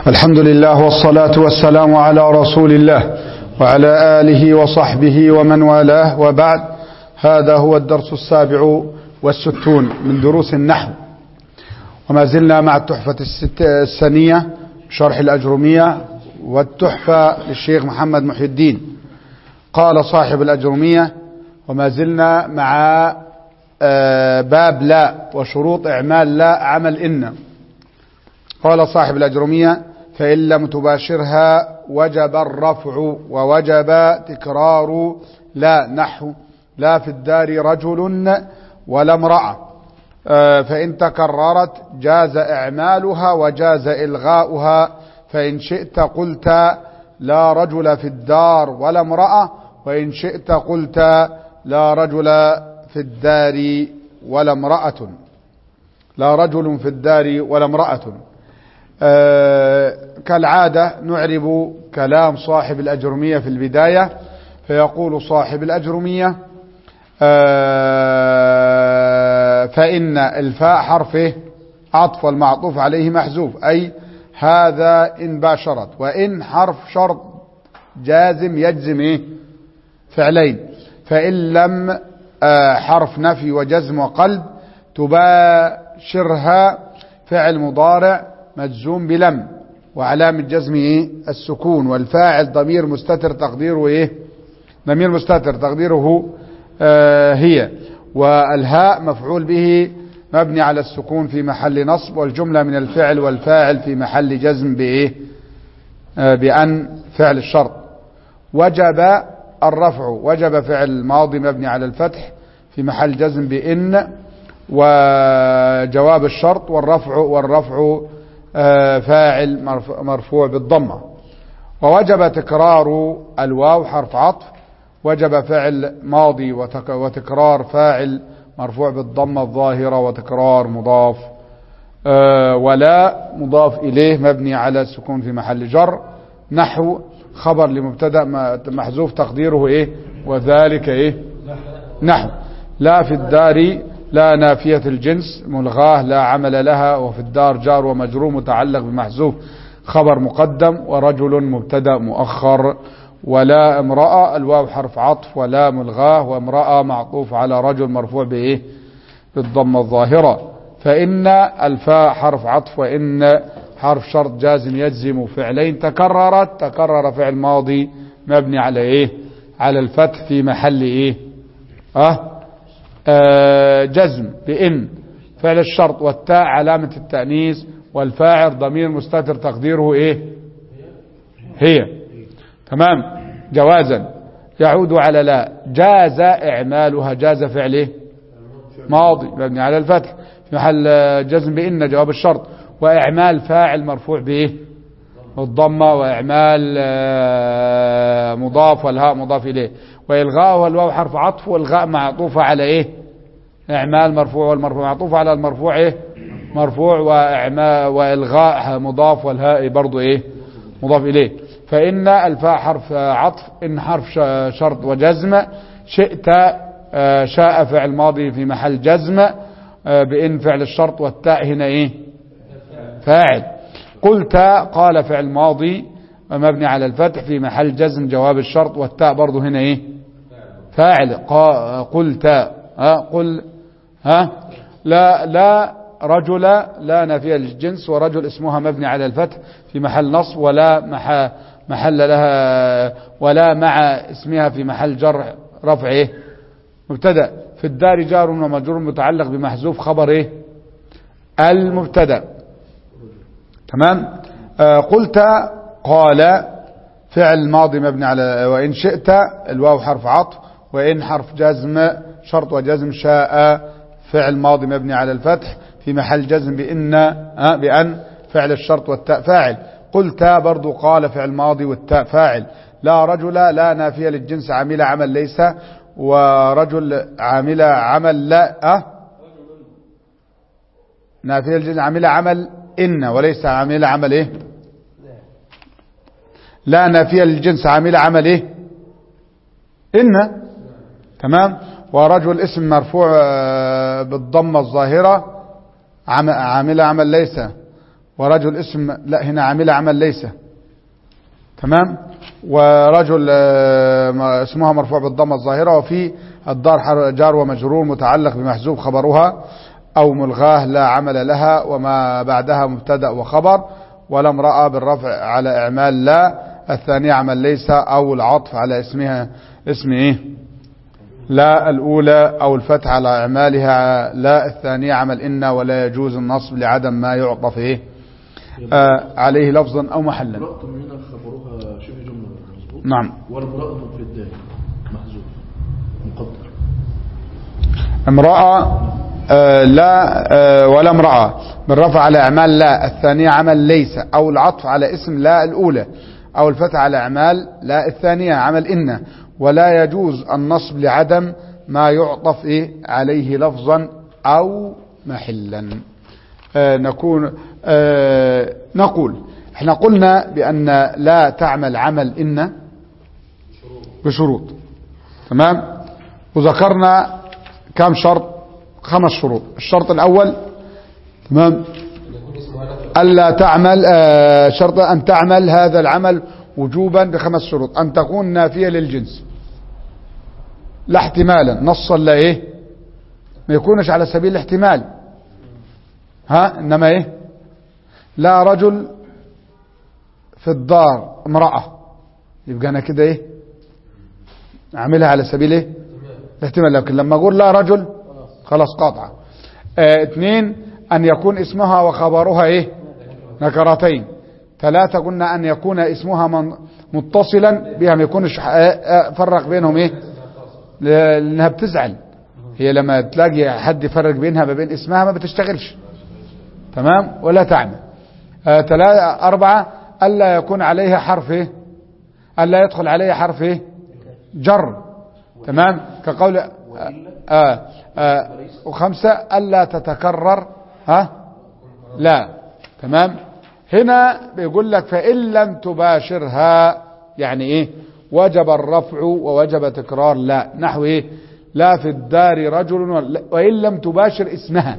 الحمد لله والصلاة والسلام على رسول الله وعلى آله وصحبه ومن والاه وبعد هذا هو الدرس السابع والستون من دروس النحو وما زلنا مع التحفة السنية شرح الأجرمية والتحفة للشيخ محمد محي الدين قال صاحب الأجرمية وما زلنا مع باب لا وشروط إعمال لا عمل إن قال صاحب الأجرمية فإن لم تباشرها وجب الرفع ووجب تكرار لا نحو لا في الدار رجل ولا امرأة فإن تكررت جاز إعمالها وجاز إلغاؤها فإن شئت قلت لا رجل في الدار ولا امرأة وإن شئت قلت لا رجل في الدار ولا امرأة لا رجل في الدار ولا امرأة آه كالعادة نعرب كلام صاحب الأجرمية في البداية فيقول صاحب الأجرمية آه فإن الفاء حرفه عطف المعطوف عليه محذوف أي هذا إن باشرت وإن حرف شرط جازم يجزم إيه فعلين فإن لم آه حرف نفي وجزم وقلب تباشرها فعل مضارع مجزوم بلم وعلامة جزمه إيه؟ السكون والفاعل ضمير مستتر تقديره إيه ضمير مستتر تقديره آه هي والهاء مفعول به مبني على السكون في محل نصب والجملة من الفعل والفاعل في محل جزم بإيه آه بأن فعل الشرط وجب الرفع وجب فعل ماضي مبني على الفتح في محل جزم بإن وجواب الشرط والرفع والرفع فاعل مرفوع بالضمة ووجب تكرار الواو حرف عطف وجب فعل ماضي وتكرار فاعل مرفوع بالضمة الظاهرة وتكرار مضاف ولا مضاف إليه مبني على السكون في محل جر نحو خبر لمبتدا محذوف تقديره إيه وذلك إيه نحو لا في الدار لا نافية الجنس ملغاه لا عمل لها وفي الدار جار ومجرور متعلق بمحذوف خبر مقدم ورجل مبتدا مؤخر ولا امرأة الواو حرف عطف ولا ملغاه وامرأة معطوف على رجل مرفوع بإيه بالضمة الظاهرة فإن الفاء حرف عطف وإن حرف شرط جازم يجزم فعلين تكررت تكرر فعل ماضي مبني على إيه على الفتح في محل إيه أه آه جزم بإن فعل الشرط والتاء علامة التأنيث والفاعل ضمير مستتر تقديره إيه هي تمام جوازا يعود على لا جاز إعمالها جاز فعله ماضي مبني على الفتح في محل جزم بإن جواب الشرط وإعمال فاعل مرفوع بإيه الضمة وإعمال آه مضاف والهاء مضاف إليه وإلغاء والواو حرف عطف والغاء معطوفة على إيه إعمال مرفوع والمرفوع معطوف على المرفوع إيه مرفوع وإعمال وإلغاء مضاف والهاء برضو إيه مضاف إليه فإن الفاء حرف عطف إن حرف شرط وجزم شئت شاء فعل ماضي في محل جزم بإن فعل الشرط والتاء هنا إيه فاعل قلت قال فعل ماضي مبني على الفتح في محل جزم جواب الشرط والتاء برضه هنا ايه فاعل قلت ها قل ها لا لا رجل لا نافية للجنس ورجل اسمها مبني على الفتح في محل نصب ولا مح محل لها ولا مع اسمها في محل جر رفع ايه مبتدا في الدار جار ومجرور متعلق بمحذوف خبر ايه المبتدا تمام آه قلت قال فعل ماضي مبني على وإن شئت الواو حرف عطف وإن حرف جزم شرط وجزم شاء فعل ماضي مبني على الفتح في محل جزم بإن بأن فعل الشرط والتاء فاعل قلت برضو قال فعل ماضي والتاء فاعل لا رجل لا نافية للجنس عامل عمل ليس ورجل عامل عمل لا أه نافية للجنس عامل عمل إن وليس عامل عمل إيه لا نافية للجنس عامل عمل ايه إن تمام ورجل اسم مرفوع بالضمة الظاهرة عامل عمل ليس ورجل اسم لا هنا عامل عمل ليس تمام ورجل آه، ما- اسمها مرفوع بالضمة الظاهرة وفي الدار حر- جار ومجرور متعلق بمحذوف خبرها أو ملغاه لا عمل لها وما بعدها مبتدأ وخبر ولا امرأة بالرفع على إعمال لا الثانية عمل ليس أو العطف على اسمها اسم إيه لا الأولى أو الفتح على إعمالها لا الثانية عمل إن ولا يجوز النصب لعدم ما يعطف إيه آه عليه لفظا أو محلا امرأة من هنا خبرها شبه جملة مظبوط نعم والمرأة في الدال محذوف مقدر امرأة آه لا آه ولا امرأة بالرفع على أعمال لا الثانية عمل ليس أو العطف على اسم لا الأولى أو الفتح على أعمال لا الثانية عمل إن ولا يجوز النصب لعدم ما يعطف إيه عليه لفظا أو محلا آه نكون آه نقول احنا قلنا بأن لا تعمل عمل إن بشروط تمام وذكرنا كم شرط خمس شروط الشرط الأول تمام ألا تعمل آه شرط أن تعمل هذا العمل وجوبا بخمس شروط أن تكون نافية للجنس لا احتمالا نصا لا ايه ما يكونش على سبيل الاحتمال ها انما ايه لا رجل في الدار امرأة يبقى انا كده ايه اعملها على سبيل ايه الاحتمال لكن لما اقول لا رجل خلاص قاطعة اه اثنين ان يكون اسمها وخبرها ايه نكرتين ثلاثة قلنا ان يكون اسمها من متصلا بها ما يكونش اه اه فرق بينهم ايه لانها بتزعل هي لما تلاقي حد يفرق بينها ما بين اسمها ما بتشتغلش تمام ولا تعمل آه ثلاثة أربعة ألا يكون عليها حرف إيه ألا يدخل عليها حرف إيه جر تمام كقول آه آه آه وخمسة ألا تتكرر ها لا تمام هنا بيقول لك فإن لم تباشرها يعني إيه وجب الرفع ووجب تكرار لا نحو إيه لا في الدار رجل وإن لم تباشر اسمها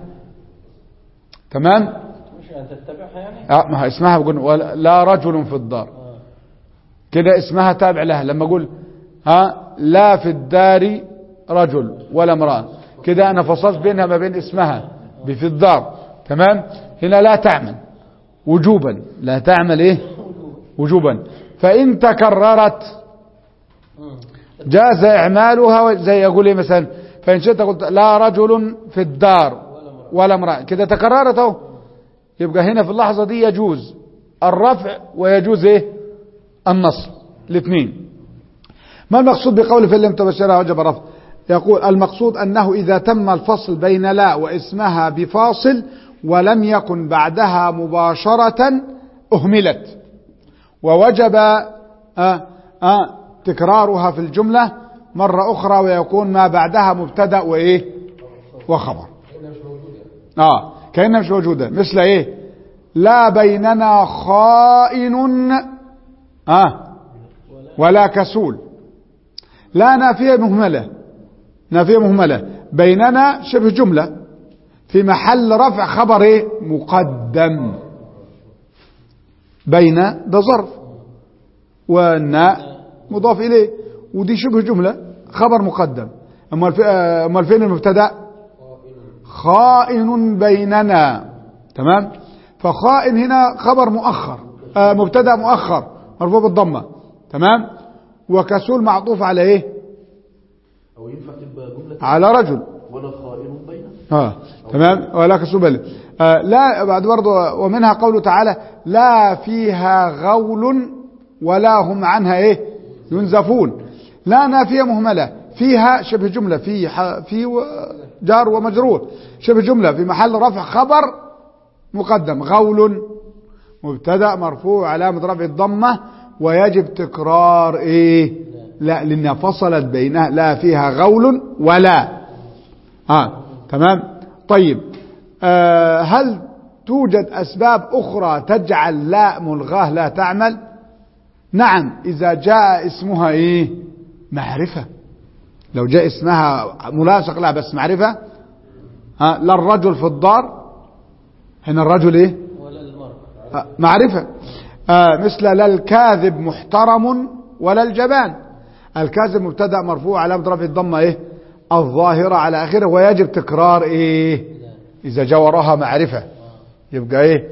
تمام مش أن تتبعها يعني اه ما هو اسمها بقول ولا- لا رجل في الدار آه. كده اسمها تابع لها لما اقول ها لا في الدار رجل ولا امرأة كده انا فصلت بينها ما بين اسمها في الدار تمام هنا لا تعمل وجوبا لا تعمل ايه وجوبا فان تكررت مم. جاز اعمالها زي يقول ايه مثلا فان شئت قلت لا رجل في الدار ولا امرأة كده تكررت اهو يبقى هنا في اللحظة دي يجوز الرفع ويجوز ايه النصب الاثنين ما المقصود بقوله فإن لم تبشرها وجب الرفع يقول المقصود أنه إذا تم الفصل بين لا واسمها بفاصل ولم يكن بعدها مباشرة أهملت ووجب آه آه تكرارها في الجملة مرة أخرى ويكون ما بعدها مبتدأ وإيه وخبر اه كأنها مش موجودة مثل ايه لا بيننا خائن اه ولا كسول لا نافية مهملة نافية مهملة بيننا شبه جملة في محل رفع خبر ايه مقدم بين ده ظرف والناء مضاف اليه ودي شبه جملة خبر مقدم اما الف- آه، امال فين المبتدا خائن بيننا تمام فخائن هنا خبر مؤخر آه مبتدا مؤخر مرفوع بالضمه تمام وكسول معطوف على ايه أو ينفع تبقى جملة على رجل ولا خائن بينه اه تمام ولا كسول بل آه لا بعد برضه ومنها قوله تعالى لا فيها غول ولا هم عنها ايه ينزفون لا نافيه مهمله فيها شبه جمله في ح- في و- جار ومجرور شبه جمله في محل رفع خبر مقدم غول مبتدا مرفوع علامه رفع الضمه ويجب تكرار ايه لا لانها فصلت بينها لا فيها غول ولا اه تمام طيب آه هل توجد اسباب اخرى تجعل لا ملغاه لا تعمل نعم اذا جاء اسمها ايه معرفه لو جاء اسمها ملاصق لها بس معرفه ها لا الرجل في الدار هنا الرجل ايه ولا المرأة آه، معرفة آه، مثل لا الكاذب محترم ولا الجبان الكاذب مبتدا مرفوع علامة رفع الضمة ايه الظاهرة على اخره ويجب تكرار ايه اذا جاء وراها معرفة يبقى ايه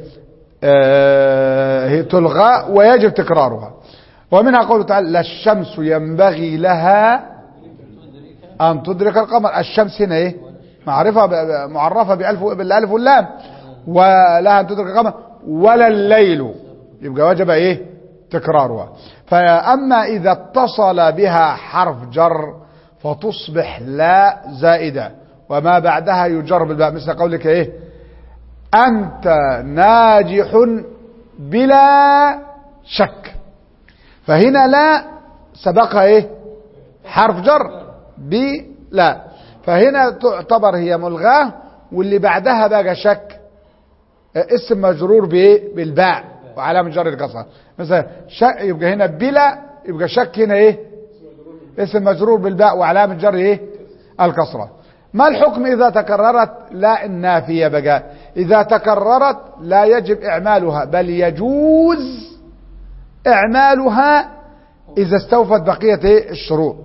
آه هي تلغى ويجب تكرارها ومنها قوله تعالى لا الشمس ينبغي لها أن تدرك القمر الشمس هنا إيه معرفة ب- ب- معرفة بألف بالألف واللام ولها أن تدرك القمر ولا الليل يبقى وجب إيه تكرارها فأما إذا اتصل بها حرف جر فتصبح لا زائدة وما بعدها يجر بالباء مثل قولك إيه أنت ناجح بلا شك فهنا لا سبقها ايه حرف جر بلا فهنا تعتبر هي ملغاه واللي بعدها بقى شك اسم مجرور بايه بالباء وعلامه جر الكسره مثلا شك يبقى هنا بلا يبقى شك هنا ايه اسم مجرور بالباء وعلامه جر ايه الكسره ما الحكم اذا تكررت لا النافيه بقى اذا تكررت لا يجب اعمالها بل يجوز اعمالها اذا استوفت بقيه إيه؟ الشروط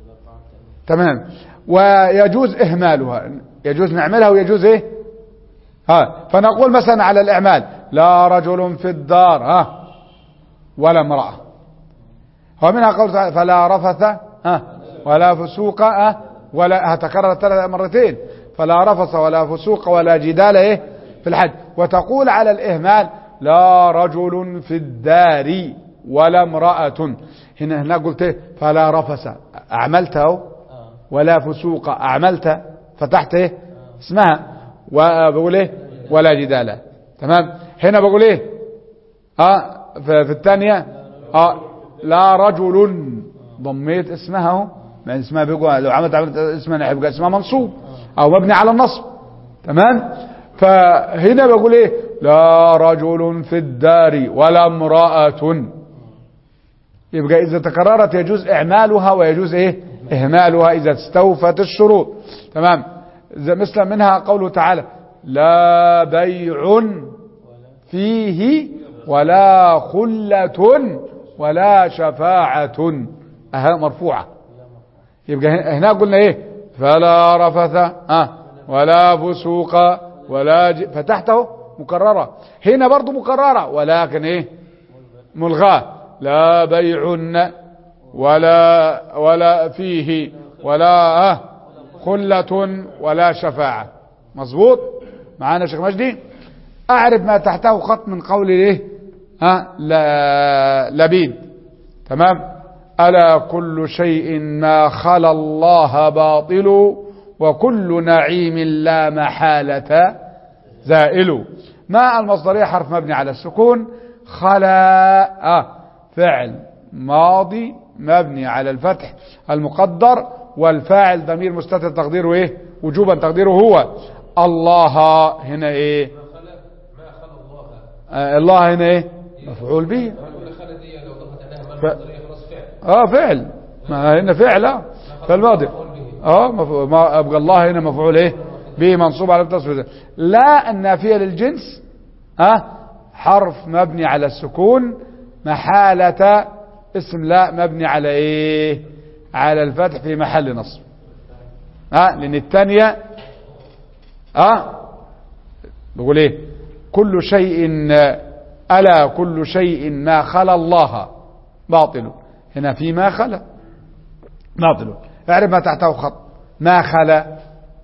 تمام ويجوز اهمالها يجوز نعملها ويجوز ايه ها فنقول مثلا على الاعمال لا رجل في الدار ها ولا امراه ومنها قول تعالى فلا رفث ها ولا فسوق ها ولا هتكرر ثلاث مرتين فلا رفث ولا فسوق ولا جدال ايه في الحج وتقول على الاهمال لا رجل في الدار ولا امرأة هنا هنا قلت ايه فلا رفث اعملته ولا فسوق اعملت فتحت ايه اسمها وبقول ايه ولا جدال تمام هنا بقول ايه اه في في الثانية اه لا رجل ضميت اسمها اهو ما اسمها بيقول لو عملت عملت اسمها هيبقى اسمها منصوب او مبني على النصب تمام فهنا بقول ايه لا رجل في الدار ولا امرأة يبقى اذا تكررت يجوز اعمالها ويجوز ايه اهمالها اذا استوفت الشروط تمام زي مثل منها قوله تعالى لا بيع فيه ولا خلة ولا شفاعة أها مرفوعة يبقى هنا قلنا ايه فلا رفث أه ولا فسوق ولا ج... فتحته مكررة هنا برضو مكررة ولكن ايه ملغاة لا بيع ولا ولا فيه ولا أه خلة ولا شفاعة مظبوط معانا يا شيخ مجدي اعرف ما تحته خط من قول ايه ها لا لبيد تمام الا كل شيء ما خلا الله باطل وكل نعيم لا محالة زائل ما المصدرية حرف مبني على السكون خلا آه فعل ماضي مبني على الفتح المقدر والفاعل ضمير مستتر تقديره ايه وجوبا تقديره هو الله هنا ايه آه الله هنا ايه مفعول به ف... اه فعل ما هنا فعل اه فالماضي اه مف... ما ابقى الله هنا مفعول ايه به منصوب على التصفية لا النافية للجنس اه حرف مبني على السكون محالة اسم لا مبني على ايه على الفتح في محل نصب اه لان الثانية اه بقول ايه كل شيء ألا كل شيء ما خلا الله باطل هنا في ما خلا باطل اعرف ما تحته خط ما خلا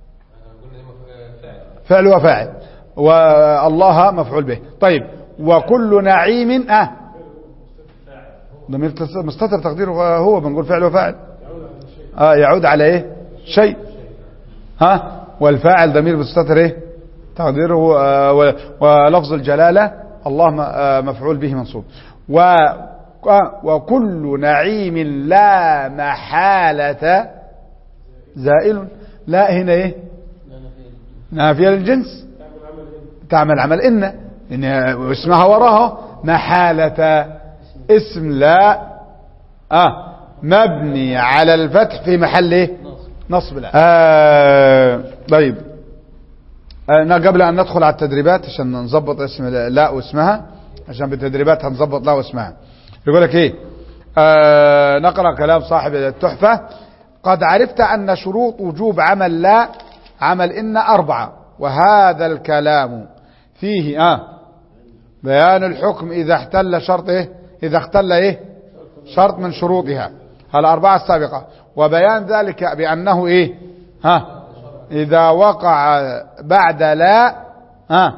فعل وفاعل والله مفعول به طيب وكل نعيم اه ضمير مستتر تقديره هو بنقول فعل وفاعل اه يعود على ايه شيء ها والفاعل ضمير مستتر ايه تقديره آه ولفظ الجلالة الله آه مفعول به منصوب و آه وكل نعيم لا محالة زائل لا هنا ايه نافية للجنس تعمل عمل إن إن اسمها وراها محالة اسم لا آه مبني على الفتح في محل ايه نصب لا آه طيب آه قبل أن ندخل على التدريبات عشان نظبط اسم لا واسمها عشان بالتدريبات هنظبط لها واسمها يقول لك ايه آه نقرأ كلام صاحب التحفة قد عرفت أن شروط وجوب عمل لا عمل إن أربعة وهذا الكلام فيه آه بيان الحكم إذا احتل شرط إيه إذا اختل إيه شرط من شروطها الأربعة السابقة وبيان ذلك بأنه إيه ها إذا وقع بعد لا ها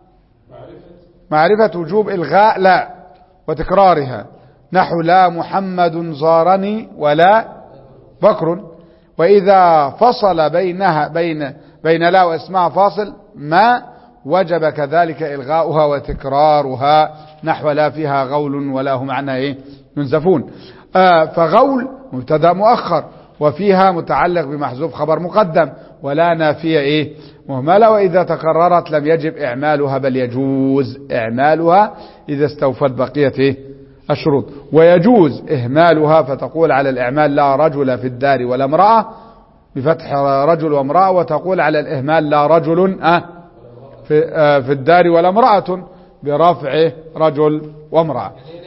معرفة وجوب إلغاء لا وتكرارها نحو لا محمد زارني ولا بكر وإذا فصل بينها بين بين لا واسمها فاصل ما وجب كذلك إلغاؤها وتكرارها نحو لا فيها غول ولا هم عنها إيه ينزفون آه فغول مبتدا مؤخر وفيها متعلق بمحذوف خبر مقدم ولا نافية إيه مهملة وإذا تكررت لم يجب إعمالها بل يجوز إعمالها إذا استوفت بقية إيه الشروط ويجوز إهمالها فتقول على الإعمال لا رجل في الدار ولا امرأة بفتح رجل وامرأة وتقول على الإهمال لا رجل أه في, أه في الدار ولا امرأة برفع رجل وامرأة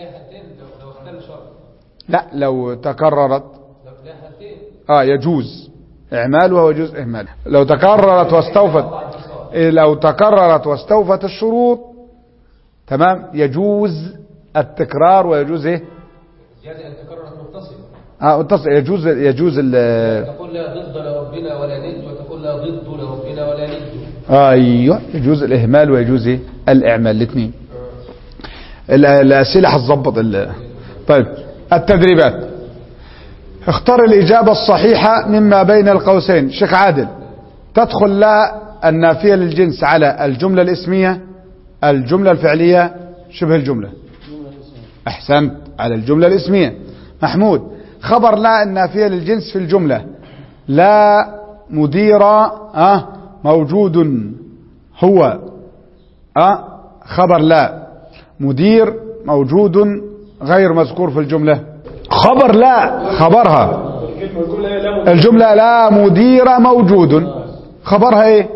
لا لو تكررت اه يجوز اعمالها ويجوز اهمالها لو تكررت واستوفت إيه لو تكررت واستوفت الشروط تمام يجوز التكرار ويجوز ايه يعني أن تكررت متصلة اه متصل يجوز يجوز ال- تقول لا ضد لربنا ولا ند وتقول لا ضد لربنا ولا ند ايوه يجوز الاهمال ويجوز ايه الاعمال الاثنين ال- الاسئله هتظبط ال- طيب التدريبات اختار الاجابه الصحيحه مما بين القوسين شيخ عادل تدخل لا النافيه للجنس على الجمله الاسميه الجمله الفعليه شبه الجمله احسنت على الجمله الاسميه محمود خبر لا النافيه للجنس في الجمله لا مدير أه موجود هو أه خبر لا مدير موجود غير مذكور في الجملة خبر لا خبرها الجملة لا مدير موجود خبرها ايه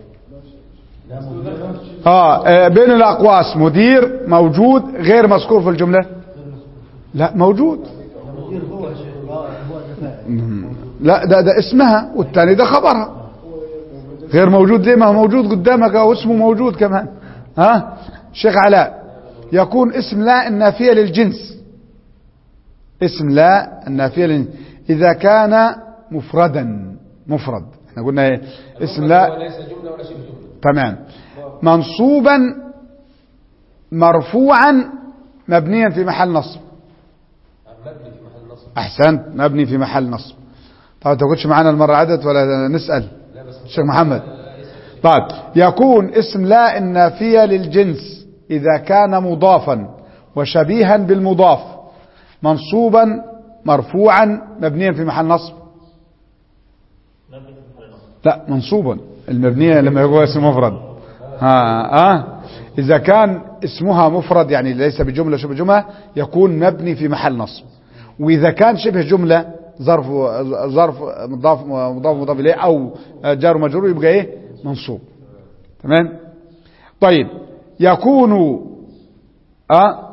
آه آه، بين الأقواس مدير موجود غير مذكور في الجملة لا موجود مم. لا ده ده اسمها والتاني ده خبرها غير موجود ليه ما هو موجود قدامك او اسمه موجود كمان ها شيخ علاء يكون اسم لا النافية للجنس اسم لا النافية للجنس إذا كان مفردا مفرد احنا قلنا ايه اسم لا وليس جملة ولا شبه جملة تمام منصوبا مرفوعا مبنيا في محل نصب مبني في محل نصب احسنت مبني في محل نصب طب انت كنتش معانا المره عدت ولا نسال الشيخ محمد طيب يكون اسم لا النافيه للجنس اذا كان مضافا وشبيها بالمضاف منصوبا مرفوعا مبنيا في محل نصب لا منصوبا المبنيه لما يقول اسم مفرد ها اه اذا كان اسمها مفرد يعني ليس بجمله شبه جمله يكون مبني في محل نصب واذا كان شبه جمله ظرف ظرف مضاف مضاف مضاف اليه او جار ومجرور يبقى ايه منصوب تمام طيب يكون اه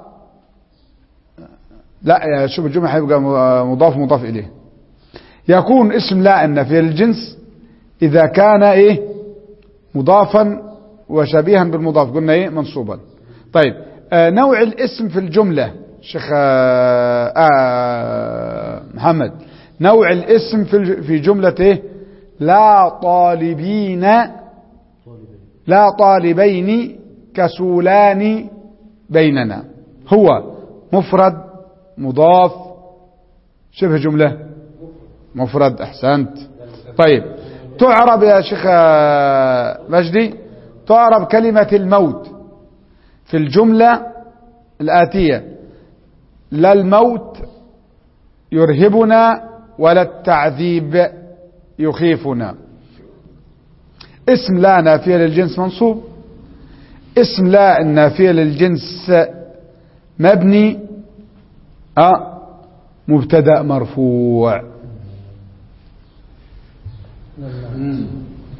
لا شبه الجمله هيبقى مضاف مضاف اليه يكون اسم لا النافيه للجنس اذا كان ايه مضافا وشبيها بالمضاف قلنا ايه منصوبا طيب آه نوع الاسم في الجملة شيخ آه آه محمد نوع الاسم في الج- في جملة ايه لا طالبين لا طالبين كسولان بيننا هو مفرد مضاف شبه جملة مفرد احسنت طيب تعرب يا شيخ آه، مجدي تعرب كلمة الموت في الجملة الآتية لا الموت يرهبنا ولا التعذيب يخيفنا اسم لا نافية للجنس منصوب اسم لا النافية للجنس مبني أه مبتدأ مرفوع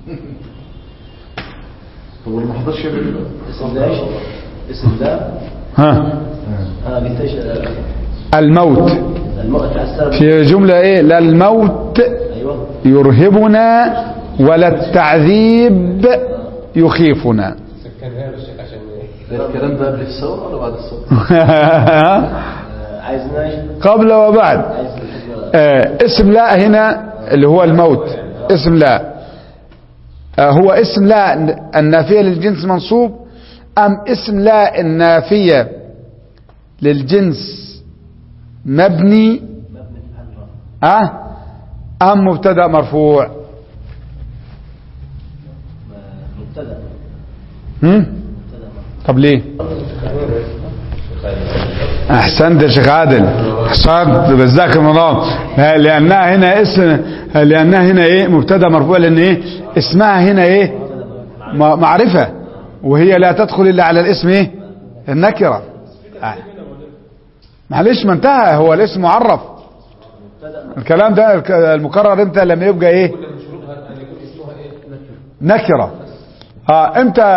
طب واللي ما حضرش يعمل ايه بقى؟ اسم لا اسم لا ها اه قلت ايش الموت الموت على السبب في جملة ايه لا الموت ايوه يرهبنا ولا التعذيب يخيفنا سكنها له الشيخ عشان ده الكلام ده قبل الثورة ولا بعد الثورة؟ آه، عايز نايش قبل وبعد عايز نشوف آه، اسم لا هنا اللي هو الموت اسم لا آه، هو اسم لا النافية للجنس منصوب أم اسم لا النافية للجنس مبني مبني في الحلقه أه أم مبتدأ مرفوع مبتدا هم؟ مبتدا طب ليه احسنت يا شيخ عادل احسنت بذاك المنام لانها هنا اسم لانها هنا ايه مبتدا مرفوع لان ايه اسمها هنا ايه م- معرفه وهي لا تدخل الا على الاسم ايه النكره آه. معلش ما انتهى هو الاسم معرف الكلام ده الك- المكرر امتى لما يبقى ايه نكره اه امتى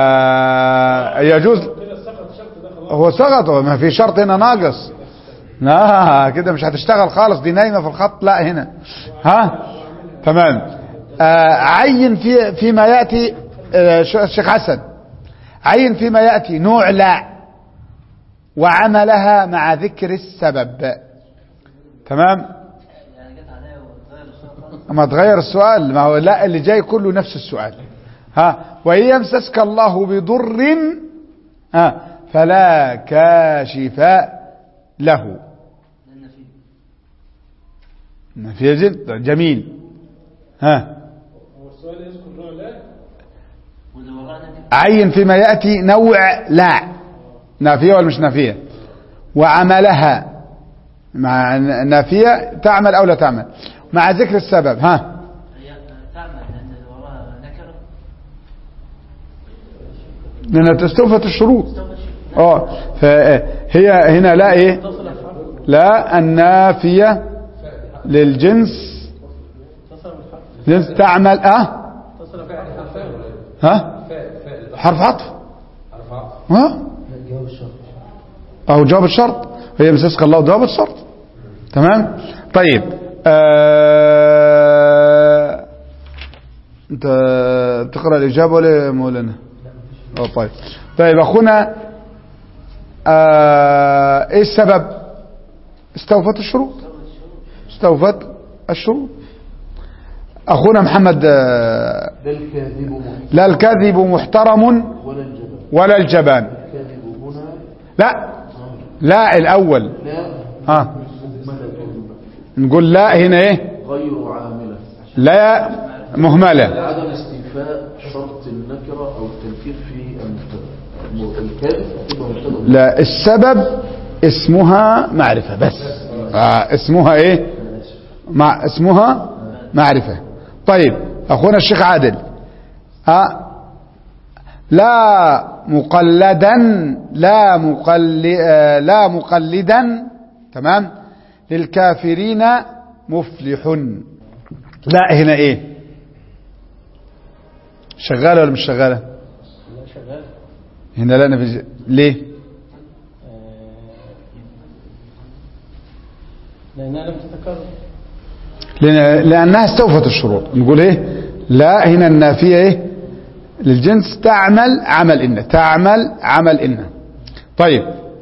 يجوز هو سقط هو ما في شرط هنا ناقص لا كده مش هتشتغل خالص دي نايمه في الخط لا هنا ها تمام آه عين في فيما ياتي آه ش- الشيخ حسن عين فيما ياتي نوع لا وعملها مع ذكر السبب تمام يعني جت عليا وتغير الصوره خالص ما تغير السؤال ما هو لا اللي جاي كله نفس السؤال ها وإن يمسسك الله بضر ها فلا كاشف له لان في في جد جميل ها واللي ورانا عين فيما يأتي نوع لا نافية ولا مش نافية وعملها مع نافية تعمل أو لا تعمل مع ذكر السبب ها هي تعمل لان اللي وراها نكره لأنها تستوفت الشروط استوفى شيء اه فهي هنا لا ايه لا النافية للجنس جنس تعمل اه ها حرف عطف ها او جواب الشرط هي مسسك الله جواب الشرط تمام طيب آه... انت تقرا الاجابه ولا يا مولانا اه طيب طيب اخونا آه... ايه السبب استوفت الشروط استوفت الشروط اخونا محمد آه... لا الكاذب محترم لا الكذب محترم ولا الجبل ولا الجبان الكاذب هنا لا لا الاول لا ها مهملة نقول لا هنا ايه غير عاملة لا مهملة عدم استيفاء شرط النكرة أو التنكير في المبتدا الكاذب تبقى مبتدا لا السبب اسمها معرفة بس آه اسمها ايه مع اسمها معرفة طيب اخونا الشيخ عادل آه لا مقلدا لا مقل آه لا مقلدا تمام للكافرين مفلح لا هنا ايه شغالة ولا مش شغالة لا شغال هنا لا نفذ ليه لأنها لم تتكرر لأن- لأنها استوفت الشروط نقول ايه لا هنا النافية ايه للجنس تعمل عمل إن تعمل عمل إن طيب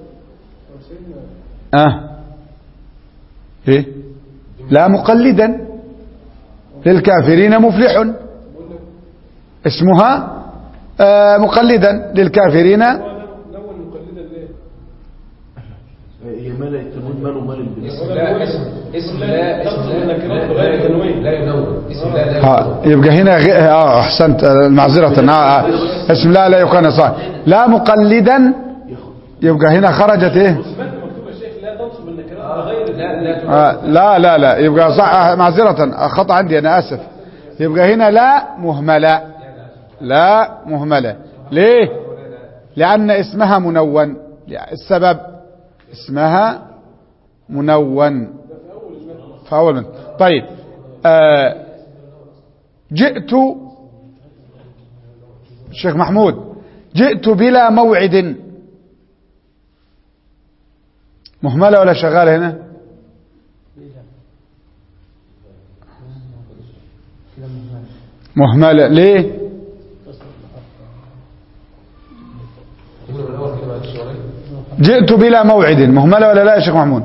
اه ايه لا مقلدا للكافرين مفلح اسمها آه مقلدا للكافرين هي مال التنوين ماله مال البناء اسم لا اسم اسم لا اسم لا لا لا لا ينون اسم لا لا ها يبقى هنا غ... اه احسنت آه، معذرة آه آه اسم لا لا يكون صح لا مقلدا يبقى هنا خرجت ايه لا لا آه لا لا لا يبقى صح آه، معذرة آه، خطأ عندي انا اسف يبقى هنا لا مهملة لا مهملة ليه لان اسمها منون السبب اسمها منون في اول من. طيب آه جئت الشيخ محمود جئت بلا موعد مهملة ولا شغالة هنا مهملة ليه الجملة من الأول كده معلش ورايا جئت بلا موعد مهملة ولا لا يا شيخ محمود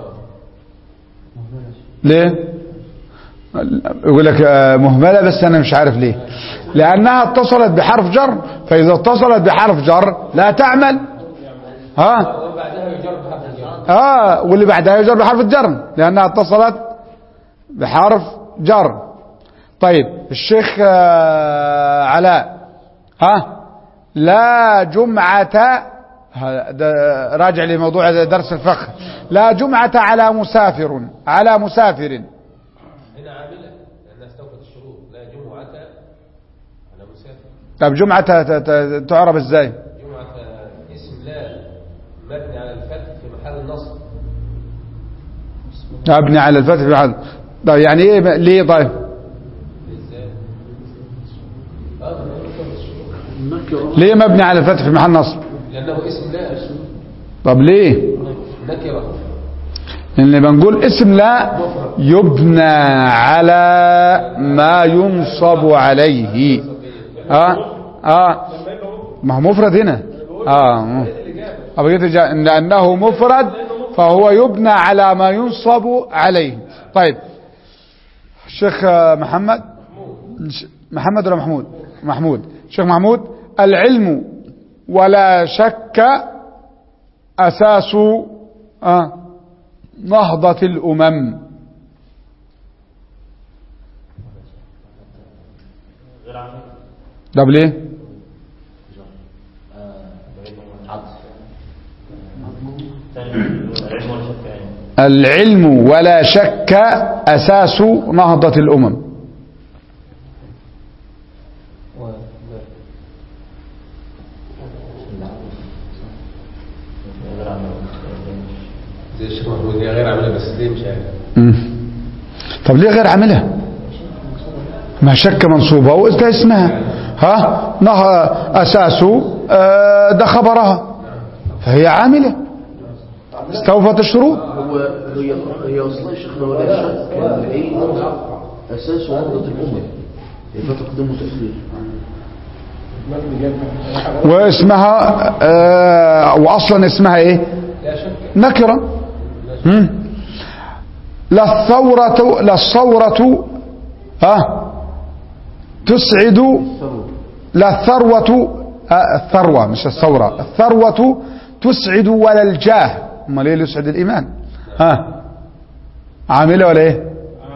ليه يقول لك آه، مهملة بس أنا مش عارف ليه لأنها اتصلت بحرف جر فإذا اتصلت بحرف جر لا تعمل ها وبعدها يجر بحرف الجر اه واللي بعدها يجر بحرف الجر لأنها اتصلت بحرف جر طيب الشيخ آه، علاء ها لا جمعة ها، ده راجع لموضوع درس الفقه لا جمعة على مسافر على مسافر هنا عاملة لأنها استوفت الشروط لا جمعة على مسافر طب جمعة ت- ت- تعرب ازاي جمعة اسم لا مبني على الفتح في محل النصب ابني على الفتح في محل طيب يعني ايه ب- ليه طيب ازاي؟ اه ده استوفت الشروط النكرة ليه مبني على الفتح في محل نصب لأنه اسم لا طب ليه نكرة لان بنقول اسم لا يبنى على ما ينصب عليه اه اه ما هو مفرد هنا اه أبقيت جا- إن لأنه مفرد فهو يبنى على ما ينصب عليه طيب الشيخ آه، محمد ش- محمد ولا محمود محمود شيخ محمود العلم ولا شك أساس آه نهضة الأمم طب ليه العلم ولا شك أساس نهضة الأمم زي الشيخ محمود هي غير عاملة بس ليه مش عارف مم. طب ليه غير عاملها ما شك منصوبة وإذا اسمها ها نه أساسه آه، ده خبرها فهي عاملة استوفت الشروط هو هي هي اصلا يا شيخنا ولا شك العلم اساس نهضة الامة يبقى تقديم وتاخير واسمها آه، وأصلا اسمها إيه لا شك نكرة مم. لا الثورة لا الثورة ها تسعد لا الثروة آه، الثروة مش الثورة الثروة تسعد ولا الجاه امال ايه اللي يسعد الايمان ها عامله ولا ايه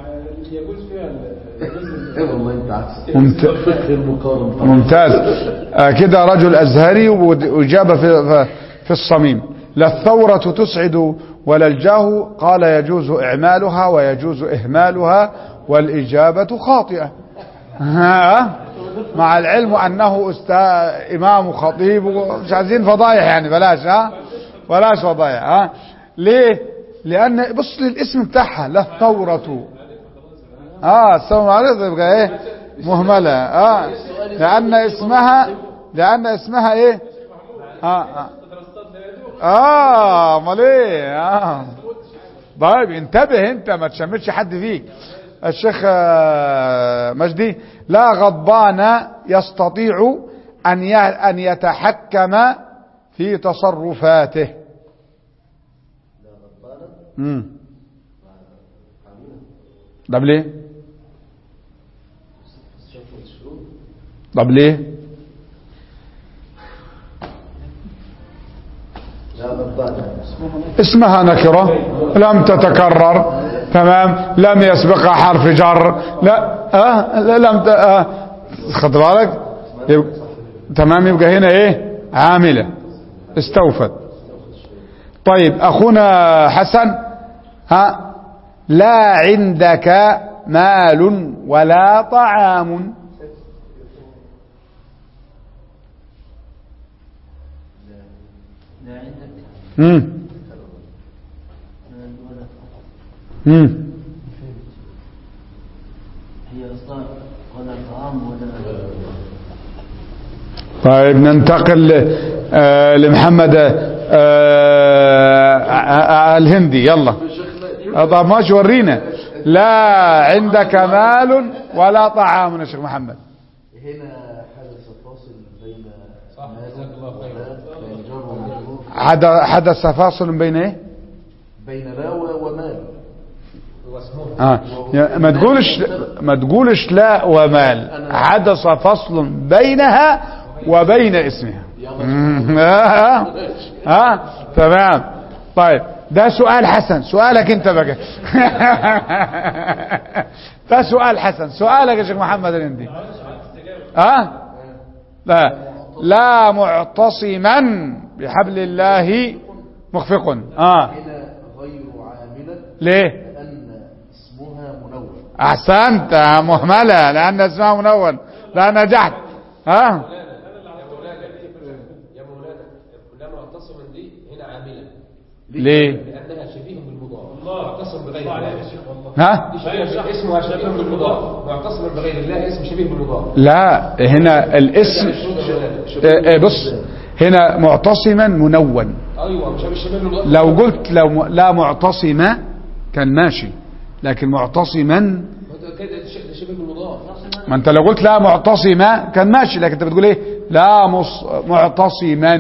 ايه والله انت عكس ممت- فقه المقارن طبعا. ممتاز آه، كده رجل أزهري وإجابة في, في- في الصميم لا الثورة تسعد ولا الجاه قال يجوز إعمالها ويجوز إهمالها والإجابة خاطئة ها؟ مع العلم أنه أستا... إمام خطيب مش عايزين فضايح يعني بلاش ها بلاش فضايح ها ليه لأن بص للاسم بتاعها لا الثورة اه السلام عليكم يبقى ايه مهملة اه لان اسمها لان اسمها ايه اه اه اه امال ايه اه طيب انتبه انت ما تشمتش حد فيك الشيخ آه، مجدي لا غضبان يستطيع ان ي- ان يتحكم في تصرفاته امم طب ليه طب ليه لا غضبان اسمها نكرة لم تتكرر تمام لم يسبقها حرف جر لا آه لا لم ت... آه خد بالك يبقى تمام يبقى هنا ايه عاملة استوفت طيب اخونا حسن ها لا عندك مال ولا طعام لا عندك مم. ولا مم. هي اصلا ولا طعام ولا طيب ننتقل آه، لمحمد آه، آه، الهندي يلا شيخنا آه، طب ماشي ورينا لا عندك مال ولا طعام يا شيخ محمد هنا حدث فاصل بين صح جزاك الله خيرا بين جار ومجرور حد- حدث فاصل بين ايه بين لا و- ومال واسمه آه. يا- ما تقولش ما تقولش لا ومال حدث فصل بينها وبين اسمها مم. آه. آه. تمام طيب ده سؤال حسن سؤالك انت بقى ده سؤال حسن سؤالك يا شيخ محمد الهندي اه لا لا معتصما بحبل الله مخفق اه هنا غير عاملة ليه لأن اسمها منون احسنت يا مهمله لان اسمها منون لا نجحت ها يا مولانا يا مولانا لا معتصما دي هنا عامله ليه لانها شبيه بالمضاف معتصم بغير الله ها دي شبيه اسمها شبيه بالمضاف معتصما بغير الله اسم شبيه بالمضاف لا هنا الاسم آه، آه، بص هنا معتصما منون ايوه مش شبيه بالمضاف لو قلت لو م- لا معتصمة كان ماشي لكن معتصما كده ده شبيه بالمضاف ما انت لو قلت لا معتصمة كان ماشي لكن انت بتقول ايه لا مص... معتصما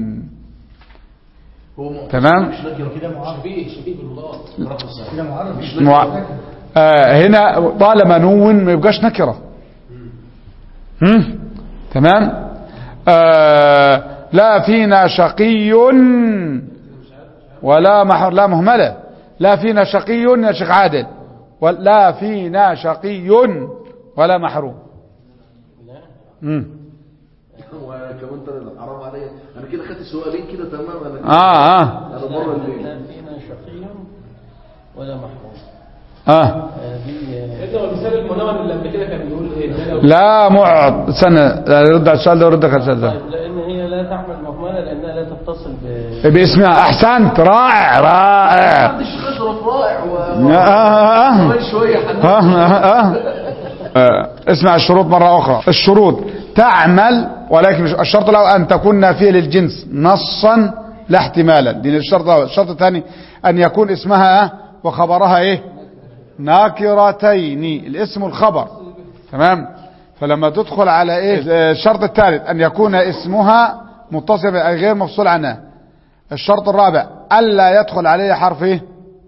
هو معتصم تمام. مش نكرة كده شبيه شبيه بالمضاف كده معرف مش مع... آه هنا طالما نون ما يبقاش نكرة هم؟ تمام آه لا فينا شقي ولا محر لا مهملة لا فينا شقي يا شيخ عادل ولا فينا شقي ولا محروم مم. وكمان ترى حرام عليا انا كده خدت سؤالين كده تمام انا اه اه انا مره اللي لا فينا شقي ولا محروم اه آه، دي آه، انت هو المثال المنون اللي قبل كده كان بيقول ايه إن لو- لا معط سنة لا، رد على السؤال ده ورد على السؤال ده طيب لان هي لا تحمل مهمله لانها لا تتصل ب باسمها احسنت رائع رائع محدش اشرف رائع و آه، آه، آه. كمان شويه حنان آه، آه، آه. اسمع الشروط مرة أخرى الشروط تعمل ولكن مش- الشرط الأول أن تكون نافية للجنس نصا لا احتمالا دي الشرط الأول الشرط الثاني أن يكون اسمها وخبرها إيه ناكرتين الاسم والخبر تمام فلما تدخل على إيه الشرط الثالث أن يكون اسمها متصل أي غير مفصول عنها الشرط الرابع ألا يدخل عليه حرف إيه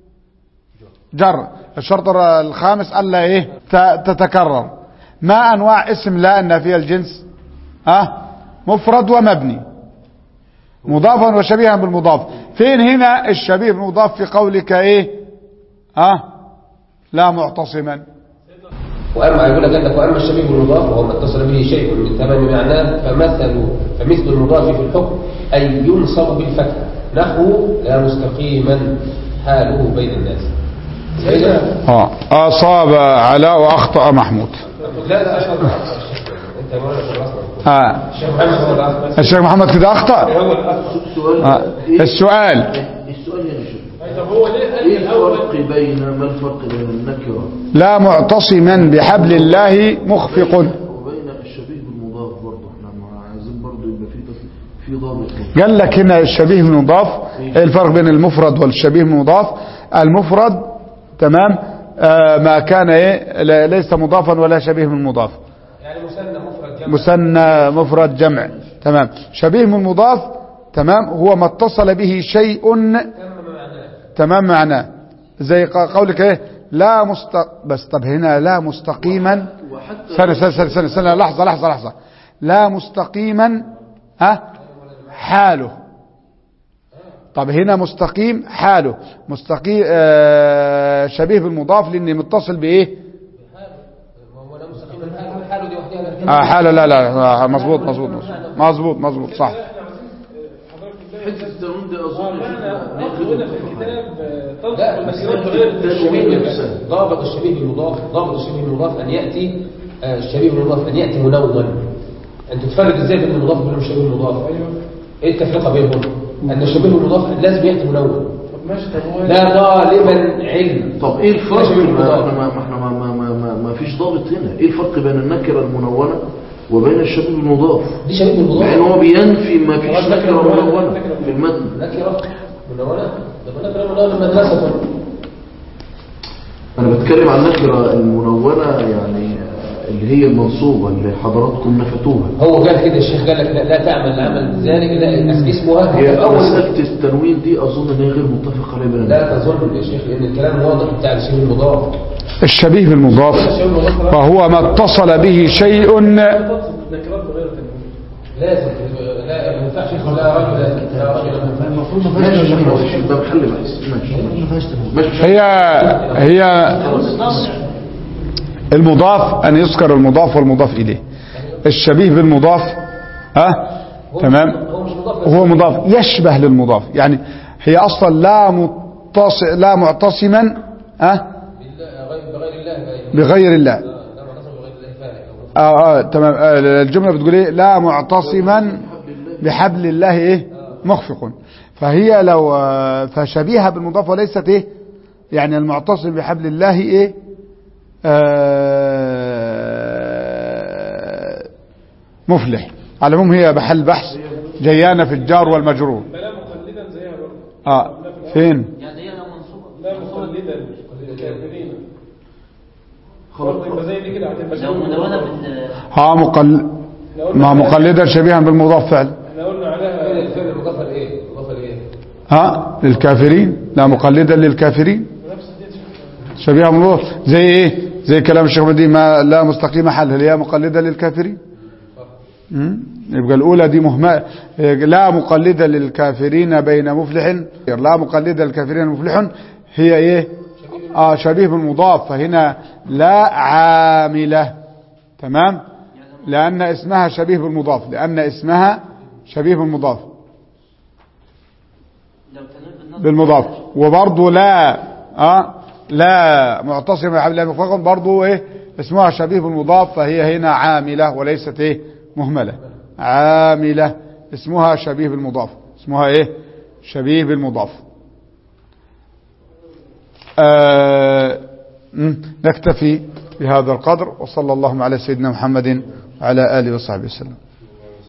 جر الشرط الر- الخامس ألا إيه ت- تتكرر ما أنواع اسم لا النافية الجنس ها مفرد ومبني مضافا وشبيها بالمضاف فين هنا الشبيه بالمضاف في قولك إيه ها لا معتصما واما يقول لك انك واما الشبيه بالمضاف وهو ما اتصل به شيء من تمام معناه فمثل فمثل المضاف في الحكم اي ينصب بالفتح نحو لا مستقيما حاله بين الناس فإذا آه. أصاب علاء وأخطأ محمود لا لا أشهد انت يا مولانا في الرسم آه. الشيخ محمد هو الأصل. الشيخ محمد كده أخطأ هو الأصل. السؤال آه. إيه؟ السؤال السؤال هنا شوف طب هو ليه قال ايه الأول الفرق بين ما الفرق بين النكره لا معتصما بحبل الله مخفق وبين الشبيه بالمضاف برضه احنا ما عايزين برضه يبقى في تف- في ضابط قال لك هنا الشبيه المضاف ايه الفرق بين المفرد والشبيه المضاف المفرد تمام آه ما كان ايه لا- ليس مضافا ولا شبيه من مضاف يعني مثنى مفرد جمع مثنى مفرد جمع تمام شبيه من مضاف تمام هو ما اتصل به شيء تم معناه تمام معناه زي ق- قولك ايه لا مست بس طب هنا لا مستقيما وحتى سنة سنة سنة سنة, سنة لحظة لحظة لحظة لا مستقيما ها حاله طب هنا مستقيم حاله مستقيم آه شبيه بالمضاف لاني متصل بايه هو لا مستقيما حاله حاله دي وحدها آه حاله لا لا آه، مظبوط مظبوط مظبوط مظبوط مظبوط صح حته التنوين دي اظن قلنا في الكتاب آه، لا تنصب بس المسيرات غير التنوين الشبيه نفسها. ضابط الشبيه بالمضاف ضابط الشبيه بالمضاف ان ياتي آه، الشبيه بالمضاف ان ياتي منون انت تفرق ازاي بين المضاف وبين الشبيه بالمضاف ايه التفرقه بينهم ان الشبيه بالمضاف لازم ياتي منون طب ماشي طب هو لا غالبا علم طب ايه الفرق شبيه ما بالمضاف. احنا ما ما احنا ما ما ما, ما, ما فيش ضابط هنا ايه الفرق بين النكره المنونه وبين الشبيه بالمضاف دي شبيه مع ان بالمضاف هو بينفي ما فيش خلاص، نكرة نكره منونة، منونه نكرة في المتن نكره منونة ده منونة منونة مدرسة انا بتكلم عن النكره المنونه يعني اللي هي المنصوبه اللي حضراتكم نفتوها هو قال كده الشيخ قال لك لا, لا تعمل عمل ذلك لا اس- اسمها هي أول مساله التنوين دي اظن ان هي غير متفق عليها بين الناس. لا تظن يا شيخ لأن الكلام واضح بتاع الشيء المضاف الشبيه بالمضاف الشيء المضاف فهو ما اتصل به شيء لازم لا ما ينفعش يدخل لا رجل لا رجل ما ينفعش. المفروض ما ماشي فيهاش يا شيخ ماشي ده محل بحث ماشي ما فيهاش تنوين ماشي هي هي المضاف أن يذكر المضاف والمضاف إليه الشبيه بالمضاف ها تمام هو مش مضاف بس هو مضاف يشبه للمضاف يعني هي أصلا لا متص لا معتصما ها بالله غير بغير الله غير بغير الله لا لا معتصم بغير الله فارق آه آه تمام آه الجملة بتقول ايه لا معتصما بحبل الله ايه مخفق فهي لو آه، فشبيهة بالمضاف وليست ايه يعني المعتصم بحبل الله ايه آه مفلح على العموم هي بحل بحث جيانة في الجار والمجرور لا مقلدا زيها برضه اه فين يعني هي لو منصوبة لا مقلدا للكافرين خلاص برضه يبقى زي دي كده هتبقى لو شبه منونة المضاف. بال ها مقل احنا قلنا ما عليها- مقلدا شبيها بالمضاف فعل احنا قلنا فين عليها الفعل المضاف لايه مضاف لايه ها للكافرين لا مقلدا للكافرين نفس دي شبيهة بالمضاف زي ايه زي كلام الشيخ مدي ما لا مستقيم حل هل هي مقلدة للكافرين مم؟ يبقى الأولى دي مهمة لا مقلدة للكافرين بين مفلح لا مقلدة للكافرين مفلح هي ايه آه شبيه بالمضاف فهنا لا عاملة تمام لأن اسمها شبيه بالمضاف لأن اسمها شبيه بالمضاف لو تنوين بالنصب بالمضاف وبرضه لا اه لا معتصم بحبل الله مفرقا برضه ايه اسمها شبيه بالمضاف فهي هنا عاملة وليست ايه مهملة عاملة اسمها شبيه بالمضاف اسمها ايه شبيه بالمضاف آه مم، نكتفي بهذا القدر وصلى اللهم على سيدنا محمد وعلى آله وصحبه وسلم